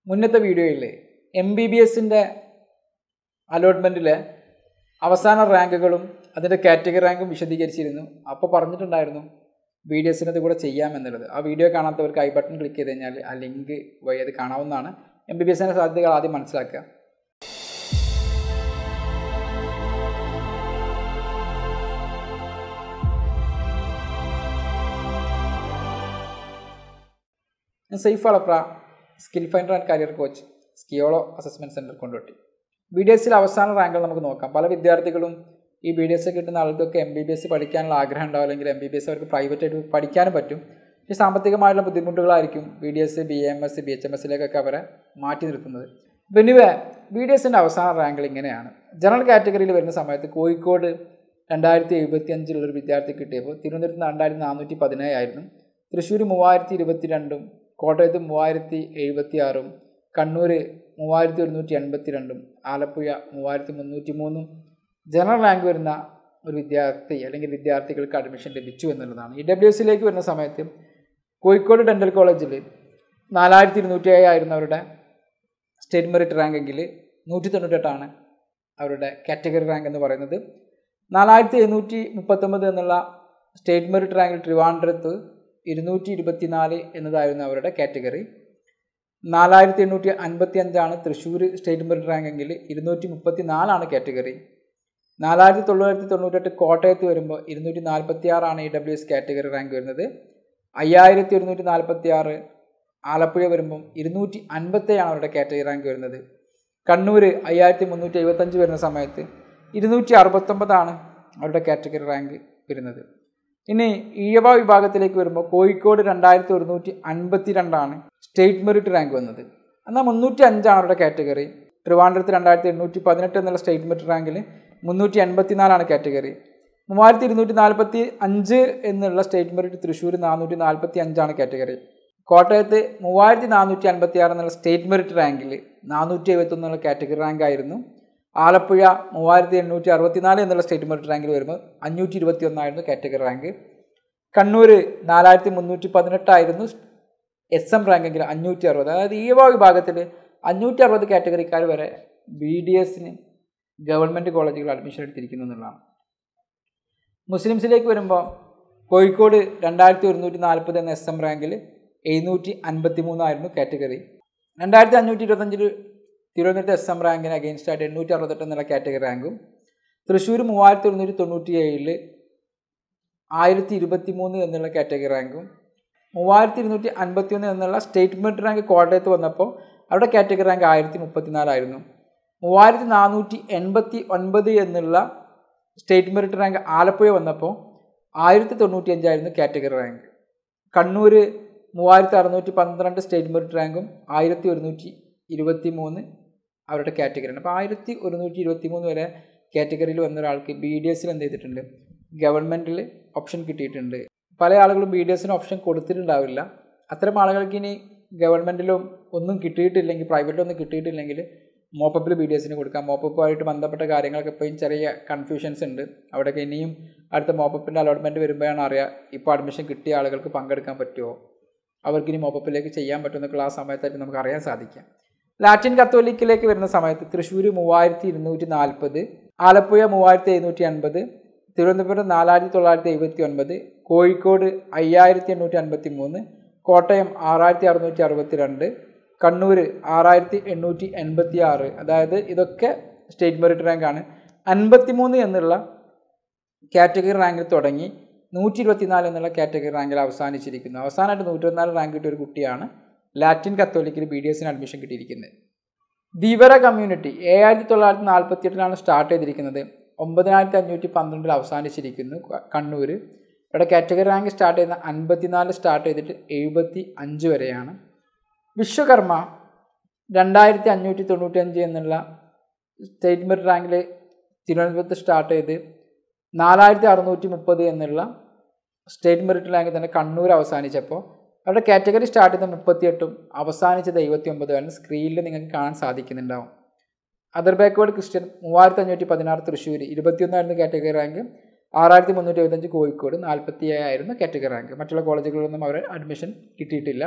മുന്നത്തെ വീഡിയോയിൽ M B B എസിൻ്റെ അലോട്ട്മെൻറ്റിലെ അവസാന റാങ്കുകളും അതിൻ്റെ കാറ്റഗറി റാങ്കും വിശദീകരിച്ചിരുന്നു അപ്പോൾ പറഞ്ഞിട്ടുണ്ടായിരുന്നു ബി ഡി എസിനത് കൂടെ ചെയ്യാമെന്നുള്ളത് ആ വീഡിയോ കാണാത്തവർക്ക് ഐ ബട്ടൺ ക്ലിക്ക് ചെയ്ത് കഴിഞ്ഞാൽ ആ ലിങ്ക് വഴി അത് കാണാവുന്നതാണ് എം ബി ബി എസിൻ്റെ സാധ്യതകൾ ആദ്യം മനസ്സിലാക്കുക ഞാൻ സേഫ് അളപ്ര skill finder and career coach സ്കിയോളോ അസസ്മെൻറ്റ് സെൻറ്റർ കൊണ്ടുപോട്ടി ബി ഡി എസിൽ അവസാന റാങ്കുകൾ നമുക്ക് നോക്കാം പല വിദ്യാർത്ഥികളും ഈ ബി ഡി എസ് കിട്ടുന്ന ആളുകൾക്ക് എം ബി ബി എസ് പഠിക്കാനുള്ള ആഗ്രഹം ഉണ്ടാവും അല്ലെങ്കിൽ എം ബി ബി എസ് അവർക്ക് പ്രൈവറ്റ് ആയിട്ട് പഠിക്കാനും പറ്റും പക്ഷേ സാമ്പത്തികമായുള്ള ബുദ്ധിമുട്ടുകളായിരിക്കും B D S B M S B H M എസിലേക്കൊക്കെ അവരെ മാറ്റി നിർത്തുന്നത് പിന്നെ ബി ഡി എസിൻ്റെ അവസാന റാങ്കുകൾ ഇങ്ങനെയാണ് ജനറൽ കാറ്റഗറിയിൽ വരുന്ന സമയത്ത് കോഴിക്കോട് രണ്ടായിരത്തി എഴുപത്തി അഞ്ചിലുള്ളൊരു വിദ്യാർത്ഥി കിട്ടിയപ്പോൾ തിരുവനന്തപുരത്ത് രണ്ടായിരത്തി നാനൂറ്റി പതിനേഴായിരുന്നു തൃശ്ശൂർ മൂവായിരത്തി ഇരുപത്തി രണ്ടും കോട്ടയത്ത് മൂവായിരത്തി എഴുപത്തി ആറും കണ്ണൂർ മൂവായിരത്തി ഒരുന്നൂറ്റി എൺപത്തി രണ്ടും ആലപ്പുഴ മൂവായിരത്തി മുന്നൂറ്റി മൂന്നും ജനറൽ റാങ്ക് വരുന്ന ഒരു വിദ്യാർത്ഥി അല്ലെങ്കിൽ വിദ്യാർത്ഥികൾക്ക് അഡ്മിഷൻ ലഭിച്ചു എന്നുള്ളതാണ് ഇ ഡബ്ല്യു എസിലേക്ക് വരുന്ന സമയത്ത് കോഴിക്കോട് ഡെൻ്റൽ കോളേജിൽ നാലായിരത്തി ഇരുന്നൂറ്റി ഏഴായിരുന്നു അവരുടെ സ്റ്റേറ്റ് മെറിറ്റ് റാങ്ക് എങ്കിൽ നൂറ്റി തൊണ്ണൂറ്റെട്ടാണ് അവരുടെ കാറ്റഗറി റാങ്ക് എന്ന് പറയുന്നത് നാലായിരത്തി എഴുന്നൂറ്റി മുപ്പത്തൊമ്പത് എന്നുള്ള സ്റ്റേറ്റ് മെറിറ്റ് റാങ്കിൽ ട്രിവാൻഡ്രത്ത് ഇരുന്നൂറ്റി ഇരുപത്തിനാല് എന്നതായിരുന്നു അവരുടെ കാറ്റഗറി നാലായിരത്തി എണ്ണൂറ്റി അൻപത്തി അഞ്ചാണ് തൃശ്ശൂർ സ്റ്റേറ്റ് മെറിറ്റ് റാങ്ക് എങ്കിൽ ഇരുന്നൂറ്റി മുപ്പത്തി നാലാണ് കാറ്റഗറി നാലായിരത്തി തൊള്ളായിരത്തി തൊണ്ണൂറ്റെട്ട് കോട്ടയത്ത് വരുമ്പോൾ ഇരുന്നൂറ്റി നാൽപ്പത്തി ആറാണ് E W S category rank വരുന്നത് അയ്യായിരത്തി ഒരുന്നൂറ്റി നാൽപ്പത്തി ആറ് ആലപ്പുഴ വരുമ്പം ഇരുന്നൂറ്റി അൻപത്തേഴാണ് അവരുടെ കാറ്റഗറി റാങ്ക് വരുന്നത് കണ്ണൂർ അയ്യായിരത്തി മുന്നൂറ്റി എഴുപത്തഞ്ച് വരുന്ന സമയത്ത് ഇരുന്നൂറ്റി അറുപത്തൊമ്പതാണ് അവരുടെ കാറ്റഗറി റാങ്ക് വരുന്നത് ഇനി ഈഴവ വിഭാഗത്തിലേക്ക് വരുമ്പോൾ കോഴിക്കോട് രണ്ടായിരത്തി ഒരുന്നൂറ്റി അൻപത്തി രണ്ടാണ് സ്റ്റേറ്റ് മെറിറ്റ് റാങ്ക് വന്നത് എന്നാൽ മുന്നൂറ്റി അഞ്ചാണ് അവരുടെ കാറ്റഗറി ട്രിവാൻഡ്രത്ത് രണ്ടായിരത്തി എണ്ണൂറ്റി പതിനെട്ട് എന്നുള്ള സ്റ്റേറ്റ് മെറിറ്റ് റാങ്കിൽ മുന്നൂറ്റി എൺപത്തി നാലാണ് കാറ്റഗറി മൂവായിരത്തി ഇരുന്നൂറ്റി നാൽപ്പത്തി അഞ്ച് എന്നുള്ള സ്റ്റേറ്റ് മെറിറ്റ് തൃശ്ശൂർ നാനൂറ്റി നാൽപ്പത്തി അഞ്ചാണ് കാറ്റഗറി കോട്ടയത്ത് മൂവായിരത്തി നാനൂറ്റി അൻപത്തി ആറ് എന്നുള്ള സ്റ്റേറ്റ് മെറിറ്റ് റാങ്കിൽ നാനൂറ്റി എഴുപത്തൊന്നുള്ള കാറ്റഗറി റാങ്ക് ആയിരുന്നു ആലപ്പുഴ മൂവായിരത്തി എണ്ണൂറ്റി അറുപത്തിനാല് എന്നുള്ള സ്റ്റേറ്റ് മെറിറ്റ് റാങ്കിൽ വരുമ്പോൾ അഞ്ഞൂറ്റി ഇരുപത്തി ഒന്നായിരുന്നു കാറ്റഗറി റാങ്ക് കണ്ണൂർ നാലായിരത്തി മുന്നൂറ്റി പതിനെട്ടായിരുന്നു എസ് എം റാങ്കെങ്കിൽ അഞ്ഞൂറ്റി അറുപത് അതായത് ഈ വിഭാഗത്തിൽ അഞ്ഞൂറ്റി അറുപത് കാറ്റഗറിക്കാർ വരെ ബി ഡി എസിന് ഗവൺമെൻറ് കോളേജുകൾ അഡ്മിഷൻ എടുത്തിരിക്കുന്നു എന്നുള്ളതാണ് മുസ്ലിംസിലേക്ക് വരുമ്പോൾ കോഴിക്കോട് രണ്ടായിരത്തി ഒരുന്നൂറ്റി നാൽപ്പത് എന്ന എസ് എം റാങ്കിൽ എഴുന്നൂറ്റി അൻപത്തി മൂന്നായിരുന്നു കാറ്റഗറി രണ്ടായിരത്തി അഞ്ഞൂറ്റി ഇരുപത്തഞ്ചിൽ തിരുവനന്തപുരത്ത് എസ് എം റാങ്കിന് അഗെയിൻസ്റ്റ് ആയിട്ട് എണ്ണൂറ്റി അറുപത്തെട്ട് എന്നുള്ള കാറ്റഗറി റാങ്കും തൃശ്ശൂർ മൂവായിരത്തി ഒരുന്നൂറ്റി തൊണ്ണൂറ്റി ഏഴിൽ ആയിരത്തി ഇരുപത്തി മൂന്ന് എന്നുള്ള കാറ്റഗറി റാങ്കും മൂവായിരത്തി ഇരുന്നൂറ്റി അൻപത്തി ഒന്ന് എന്നുള്ള സ്റ്റേറ്റ്മെൻറ്റ് റാങ്ക് കോട്ടയത്ത് വന്നപ്പോൾ അവിടെ കാറ്റഗറി റാങ്ക് ആയിരത്തി മുപ്പത്തിനാലായിരുന്നു മൂവായിരത്തി നാനൂറ്റി എൺപത്തി ഒൻപത് എന്നുള്ള സ്റ്റേറ്റ് മെറിറ്റ് റാങ്ക് ആലപ്പുഴ വന്നപ്പോൾ ആയിരത്തി തൊണ്ണൂറ്റി അഞ്ചായിരുന്നു കാറ്റഗറി റാങ്ക് കണ്ണൂർ മൂവായിരത്തി അറുന്നൂറ്റി പന്ത്രണ്ട് സ്റ്റേറ്റ് മെറിറ്റ് റാങ്കും ആയിരത്തി ഒരുന്നൂറ്റി ഇരുപത്തി മൂന്ന് അവരുടെ കാറ്റഗറിയാണ് അപ്പോൾ ആയിരത്തി ഒരുന്നൂറ്റി ഇരുപത്തി മൂന്ന് വരെ കാറ്റഗറിയിൽ വന്ന ഒരാൾക്ക് ബി ഡി എസിൽ എന്ത് ചെയ്തിട്ടുണ്ട് ഗവൺമെൻറ്റിൽ ഓപ്ഷൻ കിട്ടിയിട്ടുണ്ട് പല ആളുകളും ബി ഡി എസിന് ഓപ്ഷൻ കൊടുത്തിട്ടുണ്ടാവില്ല അത്തരം ആളുകൾക്ക് ഇനി ഗവൺമെൻറ്റിലും ഒന്നും കിട്ടിയിട്ടില്ലെങ്കിൽ പ്രൈവറ്റിലൊന്നും കിട്ടിയിട്ടില്ലെങ്കിൽ മോപ്പപ്പിൽ ബി ഡി എസിന് കൊടുക്കാം മോപ്പപ്പുമായിട്ട് ബന്ധപ്പെട്ട കാര്യങ്ങളൊക്കെ ഇപ്പോഴും ചെറിയ കൺഫ്യൂഷൻസ് ഉണ്ട് അവിടെയൊക്കെ ഇനിയും അടുത്ത മോപ്പപ്പിൻ്റെ അലോട്ട്മെൻറ്റ് വരുമ്പോഴാണ് അറിയാം ഇപ്പോൾ അഡ്മിഷൻ കിട്ടിയ ആളുകൾക്ക് പങ്കെടുക്കാൻ പറ്റുമോ അവർക്ക് ഇനി മോപ്പപ്പിലേക്ക് ചെയ്യാൻ പറ്റുമെന്നൊക്കെ ആ സമയത്തായിട്ട് നമുക്ക് അറിയാൻ സാധിക്കാം ലാറ്റിൻ കത്തോലിക്കിലേക്ക് വരുന്ന സമയത്ത് തൃശ്ശൂർ മൂവായിരത്തി ഇരുന്നൂറ്റി നാൽപ്പത് ആലപ്പുഴ മൂവായിരത്തി എഴുന്നൂറ്റി അൻപത് തിരുവനന്തപുരം നാലായിരത്തി തൊള്ളായിരത്തി എഴുപത്തി ഒൻപത് കോഴിക്കോട് അയ്യായിരത്തി എണ്ണൂറ്റി അൻപത്തി മൂന്ന് കോട്ടയം ആറായിരത്തി അറുന്നൂറ്റി അറുപത്തി രണ്ട് കണ്ണൂർ ആറായിരത്തി എണ്ണൂറ്റി എൺപത്തി ആറ് അതായത് ഇതൊക്കെ സ്റ്റേറ്റ് മെറിറ്റ് റാങ്കാണ് അൻപത്തി മൂന്ന് എന്നുള്ള കാറ്റഗറി റാങ്കിൽ തുടങ്ങി നൂറ്റി ഇരുപത്തിനാല് എന്നുള്ള കാറ്റഗറി റാങ്കിൽ അവസാനിച്ചിരിക്കുന്നു അവസാനമായിട്ട് നൂറ്റി ഇരുപത്തിനാല് റാങ്ക് കിട്ടിയ ഒരു കുട്ടിയാണ് ലാറ്റിൻ കത്തോലിക്കിൽ ബി ഡി എസിന് അഡ്മിഷൻ കിട്ടിയിരിക്കുന്നത് ധീവര കമ്മ്യൂണിറ്റി ഏഴായിരത്തി തൊള്ളായിരത്തി നാൽപ്പത്തി എട്ടിലാണ് സ്റ്റാർട്ട് ചെയ്തിരിക്കുന്നത് ഒമ്പതിനായിരത്തി അഞ്ഞൂറ്റി പന്ത്രണ്ടിൽ അവസാനിച്ചിരിക്കുന്നു കണ്ണൂർ ഇവിടെ കാറ്റഗറി റാങ്ക് സ്റ്റാർട്ട് ചെയ്യുന്ന അൻപത്തിനാല് സ്റ്റാർട്ട് ചെയ്തിട്ട് എഴുപത്തി അഞ്ച് വരെയാണ് വിശ്വകർമ്മ രണ്ടായിരത്തി അഞ്ഞൂറ്റി തൊണ്ണൂറ്റി അഞ്ച് എന്നുള്ള സ്റ്റേറ്റ് മെറിറ്റ് റാങ്കിൽ തിരുവനന്തപുരത്ത് സ്റ്റാർട്ട് ചെയ്ത് നാലായിരത്തി അറുന്നൂറ്റി മുപ്പത് എന്നുള്ള സ്റ്റേറ്റ് മെറിറ്റ് റാങ്കിൽ തന്നെ കണ്ണൂർ അവസാനിച്ചപ്പോൾ അവരുടെ കാറ്റഗറി സ്റ്റാർട്ട് ചെയ്ത മുപ്പത്തിയെട്ടും അവസാനിച്ചത് എഴുപത്തി ഒമ്പതുമാണ് സ്ക്രീനിൽ നിങ്ങൾക്ക് കാണാൻ സാധിക്കുന്നുണ്ടാവും അതർ ബാക്ക്വേർഡ് ക്രിസ്ത്യൻ മൂവായിരത്തി അഞ്ഞൂറ്റി പതിനാറ് തൃശ്ശൂർ ഇരുപത്തിയൊന്നായിരുന്നു കാറ്റഗറി റാങ്ക് ആറായിരത്തി മുന്നൂറ്റി എഴുപത്തഞ്ച് കോഴിക്കോട് നാൽപ്പത്തി ഏഴായിരുന്നു കാറ്റഗറി റാങ്ക് മറ്റുള്ള കോളേജുകളിലൊന്നും അവർ അഡ്മിഷൻ കിട്ടിയിട്ടില്ല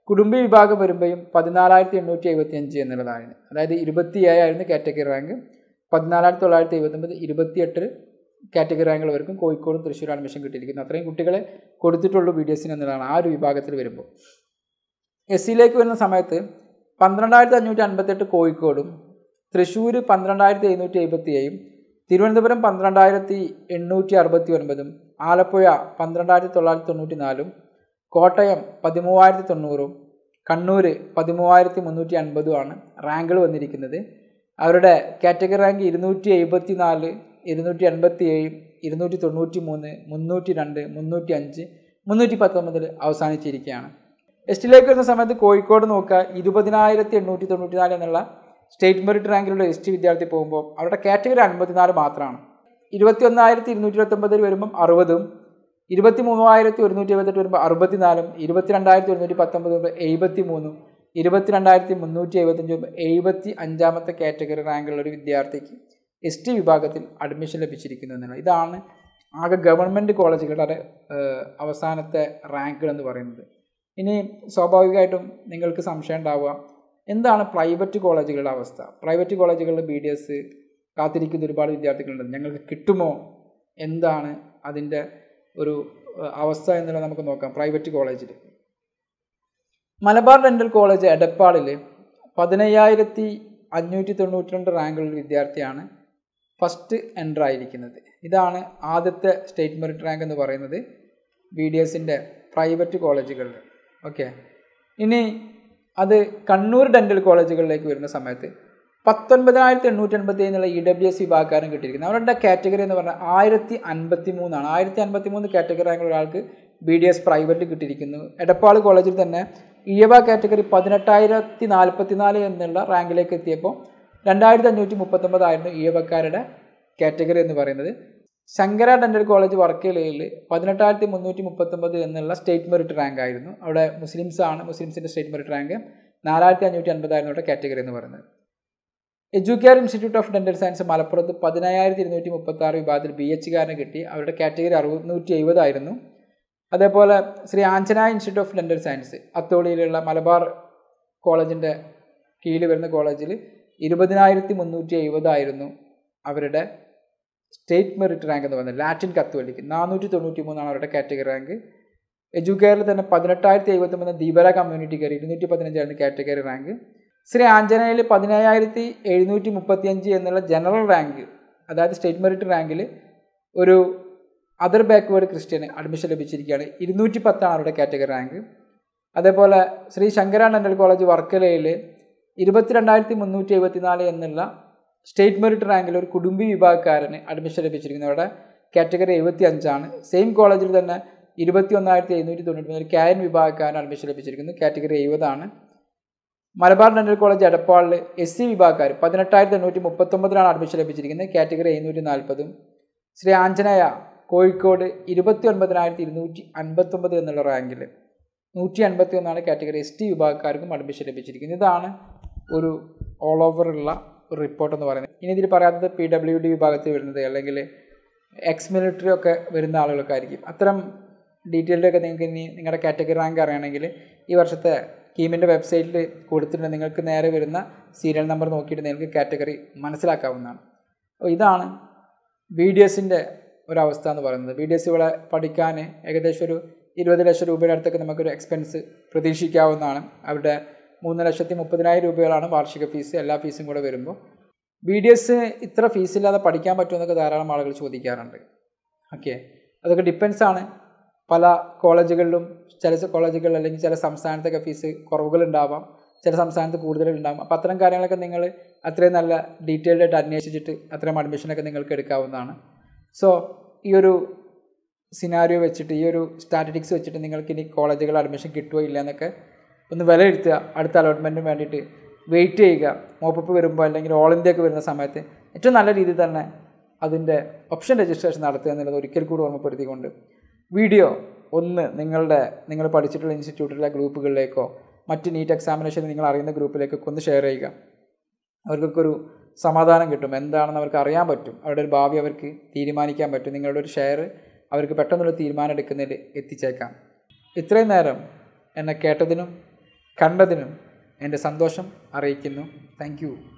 കുടുംബി വിഭാഗം വരുമ്പോഴും പതിനാലായിരത്തി എണ്ണൂറ്റി എഴുപത്തി അഞ്ച് എന്നുള്ളതാണ് അതായത് ഇരുപത്തി ഏഴായിരുന്നു കാറ്റഗറി റാങ്ക് പതിനാലായിരത്തി തൊള്ളായിരത്തി എഴുപത്തൊമ്പത് ഇരുപത്തിയെട്ട് കാറ്റഗറി റാങ്കുള്ളവർക്കും കോഴിക്കോടും തൃശ്ശൂർ അഡ്മിഷൻ കിട്ടിയിരിക്കുന്നു അത്രയും കുട്ടികളെ കൊടുത്തിട്ടുള്ളൂ ബി ഡി എസിന് എന്നുള്ളതാണ് ആ ഒരു വിഭാഗത്തിൽ വരുമ്പോൾ എസ് സിയിലേക്ക് വരുന്ന സമയത്ത് പന്ത്രണ്ടായിരത്തി അഞ്ഞൂറ്റി അൻപത്തെട്ട് കോഴിക്കോടും തൃശ്ശൂർ പന്ത്രണ്ടായിരത്തി എഴുന്നൂറ്റി എഴുപത്തി ഏഴും തിരുവനന്തപുരം പന്ത്രണ്ടായിരത്തി എണ്ണൂറ്റി അറുപത്തി ഒൻപതും ആലപ്പുഴ പന്ത്രണ്ടായിരത്തി തൊള്ളായിരത്തി തൊണ്ണൂറ്റി നാലും കോട്ടയം പതിമൂവായിരത്തി തൊണ്ണൂറും കണ്ണൂർ പതിമൂവായിരത്തി മുന്നൂറ്റി അൻപതുമാണ് റാങ്കുകൾ വന്നിരിക്കുന്നത് അവരുടെ കാറ്റഗറി റാങ്ക് ഇരുന്നൂറ്റി എഴുപത്തി നാല് ഇരുന്നൂറ്റി എൺപത്തി ഏഴ് ഇരുന്നൂറ്റി തൊണ്ണൂറ്റി മൂന്ന് മുന്നൂറ്റി രണ്ട് മുന്നൂറ്റി അഞ്ച് മുന്നൂറ്റി പത്തൊമ്പതിൽ അവസാനിച്ചിരിക്കുകയാണ് എസ് ടിയിലേക്ക് വരുന്ന സമയത്ത് കോഴിക്കോട് നോക്കുക ഇരുപതിനായിരത്തി എണ്ണൂറ്റി തൊണ്ണൂറ്റി നാല് എന്നുള്ള സ്റ്റേറ്റ് മെറിറ്റ് റാങ്കിലുള്ള എസ് ടി വിദ്യാർത്ഥി പോകുമ്പോൾ അവരുടെ കാറ്റഗറി അൻപത്തിനാല് മാത്രമാണ് ഇരുപത്തി ഒന്നായിരത്തി ഇരുന്നൂറ്റി ഇരുപത്തൊമ്പതിൽ വരുമ്പം അറുപതും ഇരുപത്തി മൂവായിരത്തി ഒരുന്നൂറ്റി എഴുപത്തെട്ട് വരുമ്പോൾ അറുപത്തിനാലും ഇരുപത്തിരണ്ടായിരത്തി ഒരുന്നൂറ്റി പത്തൊമ്പത് വരുമ്പോൾ എഴുപത്തി മൂന്നും ഇരുപത്തിരണ്ടായിരത്തി മുന്നൂറ്റി എഴുപത്തഞ്ച് വരുമ്പോൾ എഴുപത്തി അഞ്ചാമത്തെ കാറ്റഗറി റാങ്കുള്ള ഒരു വിദ്യാർത്ഥിക്ക് എസ് ടി വിഭാഗത്തിൽ അഡ്മിഷൻ ലഭിച്ചിരിക്കുന്നു എന്നുള്ളത് ഇതാണ് ആകെ ഗവൺമെൻറ് കോളേജുകളുടെ ഏഹ്, അവസാനത്തെ റാങ്കുകൾ എന്ന് പറയുന്നത് ഇനി സ്വാഭാവികമായിട്ടും നിങ്ങൾക്ക് സംശയം ഉണ്ടാവുക എന്താണ് പ്രൈവറ്റ് കോളേജുകളുടെ അവസ്ഥ പ്രൈവറ്റ് കോളേജുകളിൽ ബി ഡി എസ് കാത്തിരിക്കുന്ന ഒരുപാട് വിദ്യാർത്ഥികളുണ്ട് ഞങ്ങൾക്ക് കിട്ടുമോ എന്താണ് അതിൻ്റെ ഒരു ഏഹ്, അവസ്ഥ എന്നുള്ളത് നമുക്ക് നോക്കാം പ്രൈവറ്റ് കോളേജിൽ മലബാർ ഡെൻ്റൽ കോളേജ് എടപ്പാളിൽ പതിനയ്യായിരത്തി അഞ്ഞൂറ്റി തൊണ്ണൂറ്റി രണ്ട് റാങ്കുള്ള വിദ്യാർത്ഥിയാണ് ഫസ്റ്റ് എൻ്റർ ആയിരിക്കുന്നത് ഇതാണ് ആദ്യത്തെ സ്റ്റേറ്റ് മെറിറ്റ് റാങ്ക് എന്ന് പറയുന്നത് ബി ഡി എസിൻ്റെ പ്രൈവറ്റ് കോളേജുകളിൽ ഓക്കെ ഇനി അത് കണ്ണൂർ ഡെൻ്റൽ കോളേജുകളിലേക്ക് വരുന്ന സമയത്ത് പത്തൊൻപതിനായിരത്തി എണ്ണൂറ്റി എൺപത്തി എന്നുള്ള ഇ ഡബ്ല്യു എസ് വിഭാഗക്കാരൻ കിട്ടിയിരിക്കുന്നത് അവരുടെ കാറ്റഗറി എന്ന് പറഞ്ഞാൽ ആയിരത്തി അൻപത്തി മൂന്നാണ് ആയിരത്തി അൻപത്തി മൂന്ന് കാറ്റഗറി റാങ്കുള്ള ഒരാൾക്ക് ബി ഡി എസ് പ്രൈവറ്റ് കിട്ടിയിരിക്കുന്നു എടപ്പാൾ കോളേജിൽ തന്നെ ഇയവ കാറ്റഗറി പതിനെട്ടായിരത്തി നാൽപ്പത്തി നാല് എന്നുള്ള റാങ്കിലേക്ക് എത്തിയപ്പോൾ രണ്ടായിരത്തി അഞ്ഞൂറ്റി മുപ്പത്തൊമ്പതായിരുന്നു ഇയവക്കാരുടെ കാറ്റഗറി എന്ന് പറയുന്നത് ശങ്കര ഡെൻ്റൽ കോളേജ് വർക്കലയിൽ പതിനെട്ടായിരത്തി മുന്നൂറ്റി മുപ്പത്തൊമ്പത് എന്നുള്ള സ്റ്റേറ്റ് മെറിറ്റ് റാങ്ക് ആയിരുന്നു അവിടെ മുസ്ലിംസ് ആണ് മുസ്ലിംസിൻ്റെ സ്റ്റേറ്റ് മെറിറ്റ് റാങ്ക് നാലായിരത്തി അഞ്ഞൂറ്റി അൻപതായിരുന്നു അവിടെ കാറ്റഗറി എന്ന് പറയുന്നത് Educare institute of dental science മലപ്പുറത്ത് പതിനായിരത്തി ഇരുന്നൂറ്റി മുപ്പത്തി ആറ് വിഭാഗത്തിൽ ബി എച്ചുകാരന് കിട്ടി അവരുടെ കാറ്റഗറി അറുന്നൂറ്റി എഴുപതായിരുന്നു അതേപോലെ Sree Anjaneya institute of dental science അത്തോളിയിലുള്ള മലബാർ കോളേജിൻ്റെ കീഴിൽ വരുന്ന കോളേജിൽ ഇരുപതിനായിരത്തി മുന്നൂറ്റി എഴുപതായിരുന്നു അവരുടെ സ്റ്റേറ്റ് മെറിറ്റ് റാങ്ക് എന്ന് പറയുന്നത് ലാറ്റിൻ കത്തോലിക്ക് നാനൂറ്റി തൊണ്ണൂറ്റി മൂന്നാണ് അവരുടെ കാറ്റഗറി റാങ്ക് എഡ്യൂക്കെയറിൽ തന്നെ പതിനെട്ടായിരത്തി എഴുപത്തൊമ്പത് ദീപര കമ്മ്യൂണിറ്റി കയറി ഇരുന്നൂറ്റി പതിനഞ്ചായിരുന്നു കാറ്റഗറി റാങ്ക് ശ്രീ ആഞ്ജനയിൽ പതിനയ്യായിരത്തി എഴുന്നൂറ്റി മുപ്പത്തിയഞ്ച് എന്നുള്ള ജനറൽ റാങ്ക് അതായത് സ്റ്റേറ്റ് മെറിറ്റ് റാങ്കിൽ ഒരു അതർ ബാക്ക്വേർഡ് ക്രിസ്ത്യന് അഡ്മിഷൻ ലഭിച്ചിരിക്കുകയാണ് ഇരുന്നൂറ്റി പത്താണ് അവരുടെ കാറ്റഗറി റാങ്ക് അതേപോലെ ശ്രീ ശങ്കര ഡെൻ്റൽ കോളേജ് വർക്കലയിൽ ഇരുപത്തിരണ്ടായിരത്തി മുന്നൂറ്റി എഴുപത്തിനാല് എന്നുള്ള സ്റ്റേറ്റ് മെറിറ്റ് റാങ്കിൽ ഒരു കുടുംബി വിഭാഗക്കാരന് അഡ്മിഷൻ ലഭിച്ചിരിക്കുന്നു അവിടെ കാറ്റഗറി എഴുപത്തി അഞ്ചാണ് സെയിം കോളേജിൽ തന്നെ ഇരുപത്തി ഒന്നായിരത്തി എഴുന്നൂറ്റി തൊണ്ണൂറ്റി മൂന്നിൽ കായൻ വിഭാഗക്കാരന് അഡ്മിഷൻ ലഭിച്ചിരിക്കുന്നു കാറ്റഗറി എഴുപതാണ് മലബാർ ഡെൻ്റൽ കോളേജ് എടപ്പാളിൽ എസ് സി വിഭാഗക്കാർ പതിനെട്ടായിരത്തി എണ്ണൂറ്റി മുപ്പത്തൊമ്പതിലാണ് അഡ്മിഷൻ ലഭിച്ചിരിക്കുന്നത് കാറ്റഗറി എഴുന്നൂറ്റി നാൽപ്പതും ശ്രീ ആഞ്ജനേയ കോഴിക്കോട് ഇരുപത്തി ഒൻപതിനായിരത്തി ഇരുന്നൂറ്റി അൻപത്തൊമ്പത് എന്നുള്ള റാങ്കിൽ നൂറ്റി അൻപത്തി ഒന്നാണ് കാറ്റഗറി എസ് ടി വിഭാഗക്കാർക്കും അഡ്മിഷൻ ലഭിച്ചിരിക്കുന്നത് ഇതാണ് ഒരു ഓൾ ഓവർ ഉള്ള ഒരു റിപ്പോർട്ട് എന്ന് പറയുന്നത് ഇനി ഇതിൽ പറയാത്തത് പി ഡബ്ല്യു ഡി വിഭാഗത്തിൽ വരുന്നത് അല്ലെങ്കിൽ എക്സ് മിലിറ്ററി ഒക്കെ വരുന്ന ആളുകളൊക്കെ ആയിരിക്കും അത്തരം ഡീറ്റെയിൽഡൊക്കെ നിങ്ങൾക്ക് ഇനി നിങ്ങളുടെ കാറ്റഗറി റാങ്ക് അറിയണമെങ്കിൽ ഈ വർഷത്തെ കീമിൻ്റെ വെബ്സൈറ്റിൽ കൊടുത്തിട്ടുണ്ട് നിങ്ങൾക്ക് നേരെ വരുന്ന സീരിയൽ നമ്പർ നോക്കിയിട്ട് നിങ്ങൾക്ക് കാറ്റഗറി മനസ്സിലാക്കാവുന്നതാണ് അപ്പോൾ ഇതാണ് ബി ഡി എസിൻ്റെ ഒരവസ്ഥ എന്ന് പറയുന്നത് ബി ഡി എസ് ഇവിടെ പഠിക്കാൻ ഏകദേശം ഒരു ഇരുപത് ലക്ഷം രൂപയുടെ അടുത്തൊക്കെ നമുക്കൊരു എക്സ്പെൻസ് പ്രതീക്ഷിക്കാവുന്നതാണ് അവരുടെ മൂന്ന് ലക്ഷത്തി മുപ്പതിനായിരം രൂപകളാണ് വാർഷിക ഫീസ് എല്ലാ ഫീസും കൂടെ വരുമ്പോൾ ബി ഡി എസ് ഇത്ര ഫീസില്ലാതെ പഠിക്കാൻ പറ്റുമെന്നൊക്കെ ധാരാളം ആളുകൾ ചോദിക്കാറുണ്ട് ഓക്കെ അതൊക്കെ ഡിപ്പെൻസ് ആണ് പല കോളേജുകളിലും ചില കോളേജുകളിൽ അല്ലെങ്കിൽ ചില സംസ്ഥാനത്തൊക്കെ ഫീസ് കുറവുകളുണ്ടാവാം ചില സംസ്ഥാനത്ത് കൂടുതലുണ്ടാവും അപ്പോൾ അത്തരം കാര്യങ്ങളൊക്കെ നിങ്ങൾ അത്രയും നല്ല ഡീറ്റെയിൽഡ് ആയിട്ട് അന്വേഷിച്ചിട്ട് അത്തരം അഡ്മിഷനൊക്കെ നിങ്ങൾക്ക് എടുക്കാവുന്നതാണ് സോ ഈ ഒരു സിനാരിയോ വെച്ചിട്ട് ഈ ഒരു സ്റ്റാറ്റിറ്റിക്സ് വെച്ചിട്ട് നിങ്ങൾക്ക് ഇനി കോളേജുകൾ അഡ്മിഷൻ കിട്ടുമോ ഇല്ല എന്നൊക്കെ ഒന്ന് വിലയിരുത്തുക അടുത്ത അലോട്ട്മെൻറ്റിന് വേണ്ടിയിട്ട് വെയിറ്റ് ചെയ്യുക മോപ്പപ്പ് വരുമ്പോൾ അല്ലെങ്കിൽ ഓൾ ഇന്ത്യ ഒക്കെ വരുന്ന സമയത്ത് ഏറ്റവും നല്ല രീതിയിൽ തന്നെ അതിൻ്റെ ഓപ്ഷൻ രജിസ്ട്രേഷൻ നടത്തുക എന്നുള്ളത് ഒരിക്കൽ കൂടി ഓർമ്മപ്പെടുത്തിക്കൊണ്ട് വീഡിയോ ഒന്ന് നിങ്ങളുടെ നിങ്ങൾ പഠിച്ചിട്ടുള്ള ഇൻസ്റ്റിറ്റ്യൂട്ടിലെ ഗ്രൂപ്പുകളിലേക്കോ മറ്റ് നീറ്റ് എക്സാമിനേഷൻ നിങ്ങൾ അറിയുന്ന ഗ്രൂപ്പിലേക്കൊക്കെ ഒന്ന് ഷെയർ ചെയ്യുക അവർക്കൊക്കെ ഒരു സമാധാനം കിട്ടും എന്താണെന്ന് അവർക്ക് അറിയാൻ പറ്റും അവരുടെ ഒരു ഭാവി അവർക്ക് തീരുമാനിക്കാൻ പറ്റും നിങ്ങളുടെ ഒരു ഷെയർ അവർക്ക് പെട്ടെന്നൊരു തീരുമാനം എടുക്കുന്നതിൽ എത്തിച്ചേക്കാം ഇത്രയും നേരം എന്നെ കേട്ടതിനും കണ്ടതിനും എൻ്റെ സന്തോഷം അറിയിക്കുന്നു താങ്ക് യു